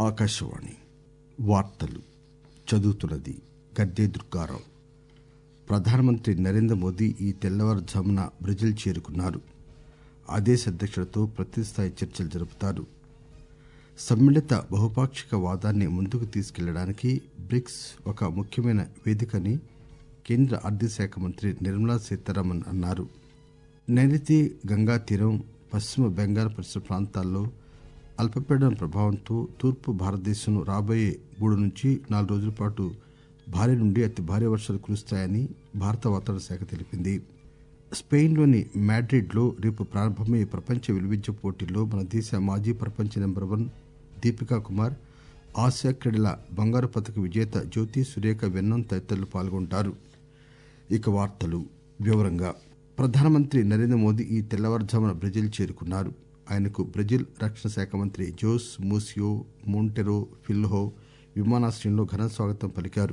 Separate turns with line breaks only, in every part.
ఆకాశవాణి వార్తలు చదువుతున్నది గడ్డే దుర్గారావు ప్రధానమంత్రి నరేంద్ర మోదీ ఈ తెల్లవారుజామున బ్రెజిల్ చేరుకున్నారు ఆ దేశ అధ్యక్షుడితో ప్రతిస్థాయి చర్చలు జరుపుతారు సమ్మిళిత బహుపాక్షిక వాదాన్ని ముందుకు తీసుకెళ్లడానికి బ్రిక్స్ ఒక ముఖ్యమైన వేదికని కేంద్ర ఆర్థిక శాఖ మంత్రి నిర్మలా సీతారామన్ అన్నారు నైరుతి గంగా తీరం పశ్చిమ బెంగాల్ పరిసర ప్రాంతాల్లో అల్పపీడనం ప్రభావంతో తూర్పు భారతదేశంలో రాబోయే మూడు నుంచి నాలుగు రోజుల పాటు భారీ నుండి అతి భారీ వర్షాలు కురుస్తాయని భారత వాతావరణ శాఖ తెలిపింది స్పెయిన్లోని మ్యాడ్రిడ్లో రేపు ప్రారంభమయ్యే ప్రపంచ విలువిద్య పోటీల్లో మన దేశ మాజీ ప్రపంచ number one Deepika Kumar Asia క్రీడల బంగారు పతక విజేత జ్యోతి సురేఖ వెన్నం తదితరులు పాల్గొంటారు ఇక వార్తలు వివరంగా ప్రధానమంత్రి నరేంద్ర మోదీ ఈ తెల్లవారుజామున బ్రెజిల్ చేరుకున్నారు ఆయనకు బ్రెజిల్ రక్షణ శాఖ మంత్రి జోస్ మూసియో మోంటెరో ఫిల్హో విమానాశ్రయంలో ఘన స్వాగతం పలికారు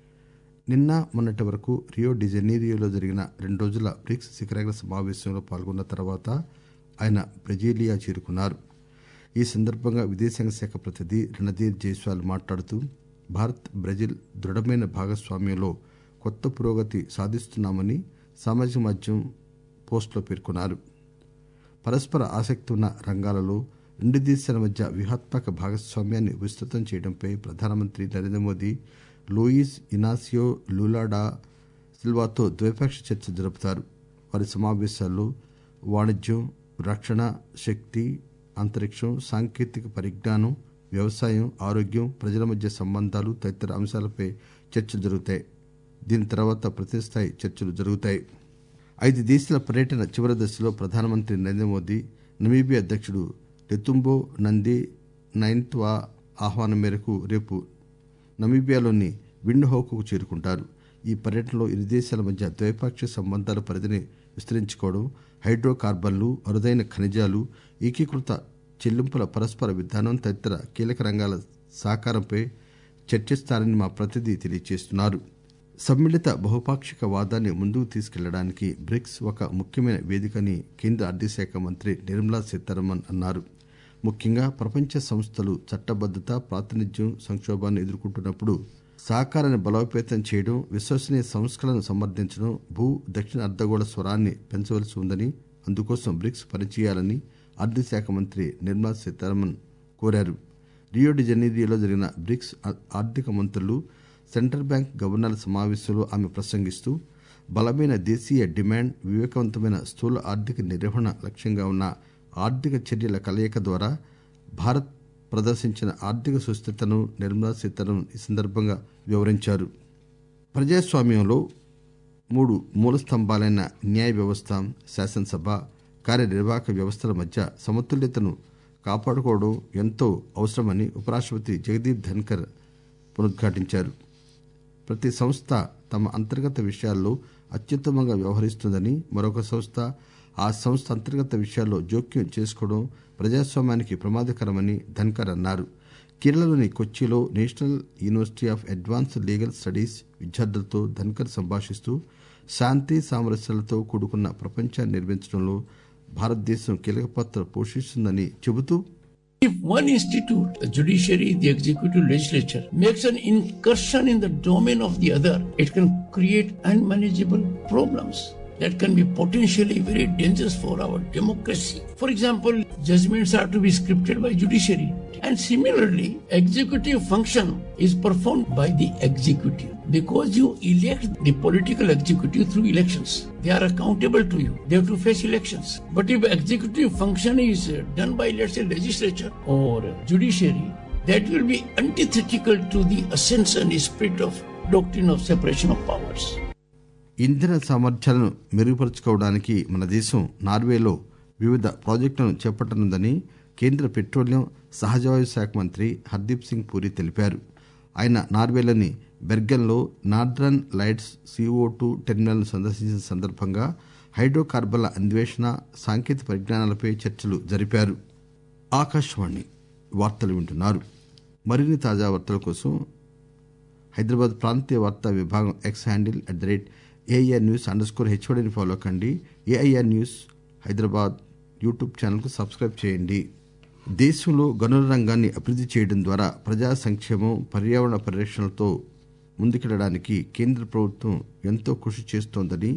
నిన్న మొన్నటి వరకు రియో డి జనీరియోలో జరిగిన రెండు రోజుల బ్రిక్స్ శిఖరాగ్ర సమావేశంలో పాల్గొన్న తర్వాత ఆయన బ్రెజిలియా చేరుకున్నారు ఈ సందర్భంగా విదేశాంగ శాఖ ప్రతినిధి రణధీర్ జైస్వాల్ మాట్లాడుతూ భారత్ బ్రెజిల్ దృఢమైన భాగస్వామ్యంలో కొత్త పురోగతి సాధిస్తున్నామని సామాజిక మాధ్యమం పోస్టులో పేర్కొన్నారు పరస్పర ఆసక్తి ఉన్న రంగాలలో రెండు దేశాల మధ్య వ్యూహాత్మక భాగస్వామ్యాన్ని విస్తృతం చేయడంపై ప్రధానమంత్రి Narendra Modi Luiz Inacio Lula da సిల్వాతో ద్వైపాక్షిక చర్చలు జరుపుతారు వారి సమావేశాల్లో వాణిజ్యం రక్షణ శక్తి అంతరిక్షం సాంకేతిక పరిజ్ఞానం వ్యవసాయం ఆరోగ్యం ప్రజల మధ్య సంబంధాలు తదితర అంశాలపై చర్చలు జరుగుతాయి దీని తర్వాత ప్రతిస్థాయి చర్చలు జరుగుతాయి ఐదు దేశాల పర్యటన చివరి దశలో ప్రధానమంత్రి నరేంద్ర మోదీ నమీబియా అధ్యక్షుడు లెతుంబో నంది నైన్త్వా ఆహ్వానం మేరకు రేపు నమీబియాలోని విండ్ హోకు చేరుకుంటారు ఈ పర్యటనలో ఇరు దేశాల మధ్య ద్వైపాక్షిక సంబంధాల పరిధిని విస్తరించుకోవడం హైడ్రో కార్బన్లు అరుదైన ఖనిజాలు ఏకీకృత చెల్లింపుల పరస్పర విధానం తదితర కీలక రంగాల సహకారంపై చర్చిస్తారని మా ప్రతినిధి తెలియజేస్తున్నారు సమ్మిళిత బహుపాక్షిక వాదాన్ని ముందుకు తీసుకెళ్లడానికి బ్రిక్స్ ఒక ముఖ్యమైన వేదికని కేంద్ర ఆర్థిక శాఖ మంత్రి నిర్మలా సీతారామన్ అన్నారు ముఖ్యంగా ప్రపంచ సంస్థలు చట్టబద్దత ప్రాతినిధ్యం సంక్షోభాన్ని ఎదుర్కొంటున్నప్పుడు సహకారాన్ని బలోపేతం చేయడం విశ్వసనీయ సంస్కరణను సమర్థించడం భూ దక్షిణ అర్ధగోళ స్వరాన్ని పెంచవలసి ఉందని అందుకోసం బ్రిక్స్ పనిచేయాలని ఆర్థిక శాఖ మంత్రి నిర్మలా సీతారామన్ కోరారు రియో డి జనీరియోలో జరిగిన బ్రిక్స్ ఆర్థిక మంత్రులు సెంట్రల్ బ్యాంక్ గవర్నర్ల సమావేశంలో ఆమె ప్రసంగిస్తూ బలమైన దేశీయ డిమాండ్ వివేకవంతమైన స్థూల ఆర్థిక నిర్వహణ లక్ష్యంగా ఉన్న ఆర్థిక చర్యల కలయిక ద్వారా భారత్ ప్రదర్శించిన ఆర్థిక సుస్థిరతను నిర్మలా సీతారామన్ ఈ సందర్భంగా వివరించారు ప్రజాస్వామ్యంలో మూడు మూల స్తంభాలైన న్యాయ వ్యవస్థ శాసనసభ కార్యనిర్వాహక వ్యవస్థల మధ్య సమతుల్యతను కాపాడుకోవడం ఎంతో అవసరమని ఉపరాష్టపతి జగదీప్ ధన్కర్ పునరుద్ఘాటించారు ప్రతి సంస్థ తమ అంతర్గత విషయాల్లో అత్యుత్తమంగా వ్యవహరిస్తుందని మరొక సంస్థ ఆ సంస్థ అంతర్గత విషయాల్లో జోక్యం చేసుకోవడం ప్రజాస్వామ్యానికి ప్రమాదకరమని ధన్కర్ అన్నారు కేరళలోని కొచ్చిలో National University of Advanced Legal Studies విద్యార్థులతో ధన్కర్ సంభాషిస్తూ శాంతి సామరస్యాలతో కూడుకున్న ప్రపంచాన్ని నిర్మించడంలో భారతదేశం కీలక పాత్ర పోషిస్తుందని చెబుతూ
If one institute, the judiciary, the executive, legislature, makes an incursion in the domain of the other, it can create unmanageable problems that can be potentially very dangerous for our democracy. For example, judgments are to be scripted by judiciary. And similarly, executive function is performed by the executive. Because you elect the political executive through elections, they are accountable to you. They have to face elections. But if executive function is uh, done by, let's say, legislature or judiciary, that will be antithetical to the essence and spirit of doctrine of separation of powers.
ఇంధన సామర్థ్యాలను మెరుగుపరుచుకోవడానికి మన దేశం నార్వేలో వివిధ ప్రాజెక్టులను చేపట్టనుందని కేంద్ర petroleum సహజవాయు శాఖ మంత్రి హర్దీప్ సింగ్ పూరి తెలిపారు ఆయన నార్వేలోని బెర్గెన్లో నార్దర్న్ లైట్స్ సిఓ టూ టెర్మినల్ను సందర్శించిన సందర్భంగా హైడ్రో కార్బన్ల అన్వేషణ సాంకేతిక పరిజ్ఞానాలపై చర్చలు జరిపారు ఆకాశవాణి వార్తలు వింటున్నారు మరిన్ని తాజా వార్తల కోసం హైదరాబాద్ ప్రాంతీయ వార్తా విభాగం X handle at the rate AIR news underscore స్కోర్ హెచ్ఓడిని ఫాలో కండి ఏఐఆర్ న్యూస్ హైదరాబాద్ యూట్యూబ్ ఛానల్కు సబ్స్క్రైబ్ చేయండి దేశంలో గనుల రంగాన్ని అభివృద్ది చేయడం ద్వారా ప్రజా సంక్షేమం పర్యావరణ పరిరక్షణలతో ముందుకెళ్లడానికి కేంద్ర ప్రభుత్వం ఎంతో కృషి చేస్తోందని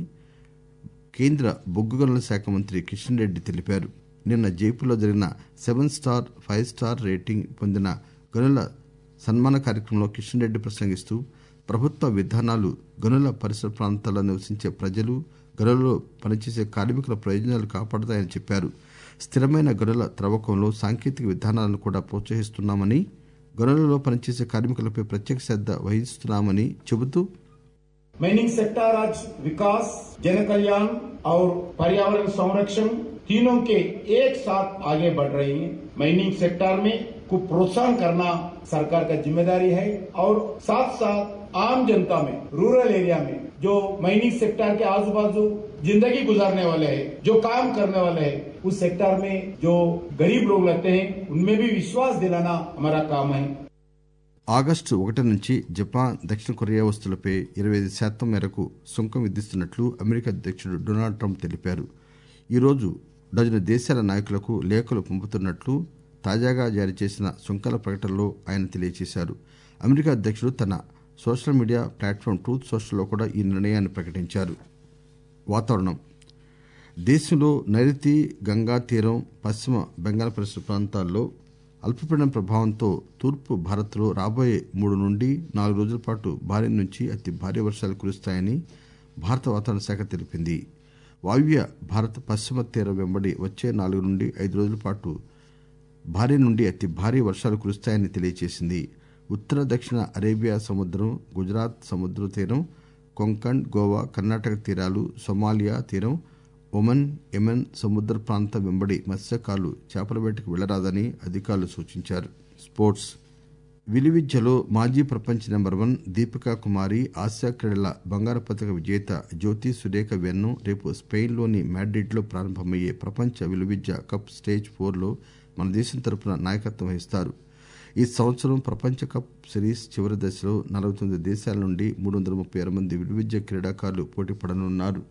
కేంద్ర బొగ్గు గనుల శాఖ మంత్రి కిషన్ రెడ్డి తెలిపారు నిన్న జైపూర్లో జరిగిన seven star five star rating పొందిన గనుల సన్మాన కార్యక్రమంలో కిషన్ రెడ్డి ప్రసంగిస్తూ ప్రభుత్వ విధానాలు గనుల పరిసర ప్రాంతాల్లో నివసించే ప్రజలు గనులలో పనిచేసే కార్మికుల ప్రయోజనాలు కాపాడుతాయని చెప్పారు స్థిరమైన గనుల త్రవ్వకంలో సాంకేతిక విధానాలను కూడా ప్రోత్సహిస్తున్నామని గనులలో పనిచేసే కార్మికులపై ప్రత్యేక శ్రద్ధ వహిస్తున్నామని చెబుతూ
माइनिंग सेक्टर आज विकास जन कल्याण और पर्यावरण संरक्षण तीनों के एक साथ आगे बढ़ रही है माइनिंग सेक्टर में को प्रोत्साहन करना सरकार का जिम्मेदारी है और साथ साथ आम जनता में रूरल एरिया में जो माइनिंग सेक्टर के आजू बाजू जिंदगी गुजारने वाले हैं जो काम करने वाले हैं उस सेक्टर में जो गरीब लोग लगते हैं उनमें भी विश्वास दिलाना हमारा काम है
ఆగస్టు ఒకటి నుంచి జపాన్ దక్షిణ కొరియా వస్తువులపై ఇరవై ఐదు శాతం మేరకు సుంకం విధిస్తున్నట్లు అమెరికా అధ్యక్షుడు డొనాల్డ్ ట్రంప్ తెలిపారు ఈరోజు డజను దేశాల నాయకులకు లేఖలు పంపుతున్నట్లు తాజాగా జారీ చేసిన సుంకాల ప్రకటనలో ఆయన తెలియజేశారు అమెరికా అధ్యక్షుడు తన సోషల్ మీడియా ప్లాట్ఫామ్ ట్రూత్ సోషల్లో కూడా ఈ నిర్ణయాన్ని ప్రకటించారు వాతావరణం దేశంలో నైరుతి గంగా తీరం పశ్చిమ బెంగాల్ పరిసర ప్రాంతాల్లో అల్పపీడనం ప్రభావంతో తూర్పు భారత్లో రాబోయే మూడు నుండి నాలుగు రోజుల పాటు భారీ నుంచి అతి భారీ వర్షాలు కురుస్తాయని భారత వాతావరణ శాఖ తెలిపింది వాయువ్య భారత పశ్చిమ తీరం వెంబడి వచ్చే నాలుగు నుండి ఐదు రోజుల పాటు భారీ నుండి అతి భారీ వర్షాలు కురుస్తాయని తెలియజేసింది ఉత్తర దక్షిణ అరేబియా సముద్రం గుజరాత్ సముద్ర తీరం కొంకణ్ గోవా కర్ణాటక తీరాలు సొమాలియా తీరం ఒమన్ యెమెన్ సముద్ర ప్రాంతం వెంబడి మత్స్యకారులు చేపల వేటకు వెళ్లరాదని అధికారులు సూచించారు స్పోర్ట్స్ విలువిద్యలో మాజీ ప్రపంచ number one Deepika Kumari Asia క్రీడల బంగారు పతక విజేత జ్యోతి సురేఖ వెన్ను రేపు స్పెయిన్లోని మ్యాడ్రిడ్లో ప్రారంభమయ్యే ప్రపంచ విలువిద్య కప్ స్టేజ్ ఫోర్లో మన దేశం తరపున నాయకత్వం వహిస్తారు ఈ సంవత్సరం ప్రపంచ కప్ సిరీస్ చివరి దశలో నలభై తొమ్మిది దేశాల నుండి మూడు వందల ముప్పై ఆరు మంది విలువిద్య క్రీడాకారులు పోటీ పడనున్నారు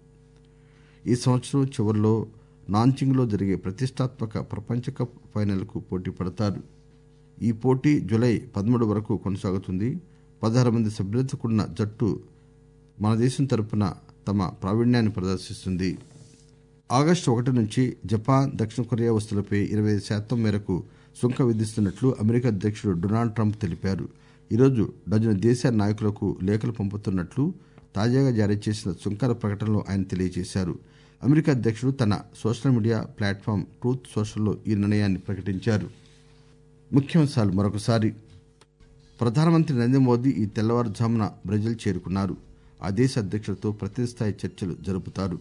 ఈ సంవత్సరం చివరిలో నాన్చింగ్లో జరిగే ప్రతిష్టాత్మక ప్రపంచ కప్ ఫైనల్కు పోటీ పడతారు ఈ పోటీ జూలై పదమూడు వరకు కొనసాగుతుంది పదహారు మంది సభ్యులతో కూడిన జట్టు మన దేశం తరపున తమ ప్రావీణ్యాన్ని ప్రదర్శిస్తుంది ఆగస్టు ఒకటి నుంచి జపాన్ దక్షిణ కొరియా వస్తువులపై ఇరవై శాతం మేరకు సుంకం విధిస్తున్నట్లు అమెరికా అధ్యక్షుడు డొనాల్డ్ ట్రంప్ తెలిపారు ఈరోజు డజను దేశాల నాయకులకు లేఖలు పంపుతున్నట్లు తాజాగా జారీ చేసిన సుంకాల ప్రకటనలో ఆయన తెలియజేశారు అమెరికా అధ్యక్షుడు తన సోషల్ మీడియా ప్లాట్ఫామ్ ట్రూత్ సోషల్లో ఈ నిర్ణయాన్ని ప్రకటించారు ముఖ్యాంశాలు మరొకసారి ప్రధానమంత్రి నరేంద్ర మోదీ ఈ తెల్లవారుజామున బ్రెజిల్ చేరుకున్నారు ఆ దేశ అధ్యక్షుడితో ప్రతినిధి స్థాయి చర్చలు జరుపుతారు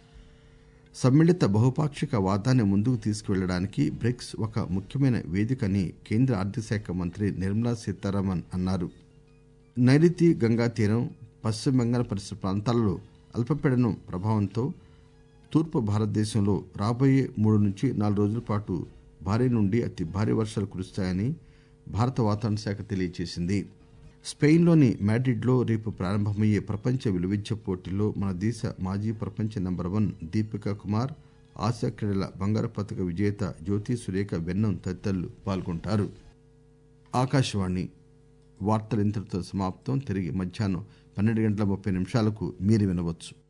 సమ్మిళిత బహుపాక్షిక వాదాన్ని ముందుకు తీసుకువెళ్లడానికి బ్రిక్స్ ఒక ముఖ్యమైన వేదిక అని కేంద్ర ఆర్థిక శాఖ మంత్రి నిర్మలా సీతారామన్ అన్నారు నైరుతి గంగా తీరం పశ్చిమ బెంగాల్ పరిసర ప్రాంతాలలో అల్పపీడనం ప్రభావంతో తూర్పు భారతదేశంలో రాబోయే మూడు నుంచి నాలుగు రోజుల పాటు భారీ నుండి అతి భారీ వర్షాలు కురుస్తాయని భారత వాతావరణ శాఖ తెలియజేసింది స్పెయిన్లోని మ్యాడ్రిడ్లో రేపు ప్రారంభమయ్యే ప్రపంచ విలువిద్య పోటీల్లో మన దేశ మాజీ ప్రపంచ number one Deepika Kumar Asia క్రీడల బంగారు పతక విజేత జ్యోతి సురేఖ వెన్నం తదితరులు పాల్గొంటారు ఆకాశవాణి వార్తలు ఇంతటితో సమాప్తం తిరిగి మధ్యాహ్నం పన్నెండు గంటల ముప్పై నిమిషాలకు మీరు వినవచ్చు